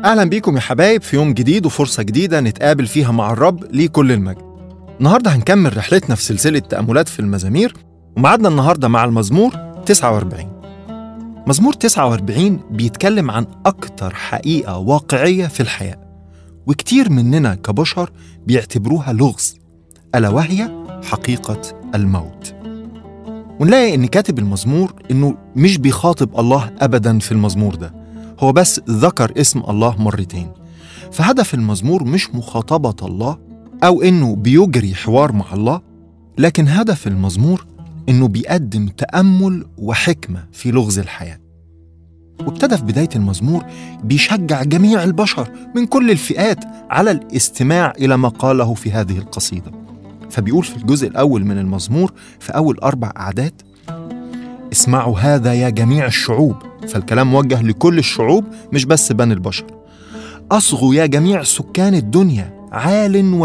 أهلا بيكم يا حبايب في يوم جديد وفرصة جديدة نتقابل فيها مع الرب ليه كل المجد النهاردة هنكمل رحلتنا في سلسلة تأملات في المزامير ومعادنا النهاردة مع المزمور 49 مزمور 49 بيتكلم عن أكتر حقيقة واقعية في الحياة وكتير مننا كبشر بيعتبروها لغز ألا وهي حقيقة الموت ونلاقي إن كاتب المزمور إنه مش بيخاطب الله أبدا في المزمور ده هو بس ذكر اسم الله مرتين فهدف المزمور مش مخاطبة الله أو إنه بيجري حوار مع الله لكن هدف المزمور إنه بيقدم تأمل وحكمة في لغز الحياة وابتدى في بداية المزمور بيشجع جميع البشر من كل الفئات على الاستماع إلى ما قاله في هذه القصيدة فبيقول في الجزء الأول من المزمور في أول أربع أعداد اسمعوا هذا يا جميع الشعوب فالكلام موجه لكل الشعوب مش بس بني البشر أصغوا يا جميع سكان الدنيا عال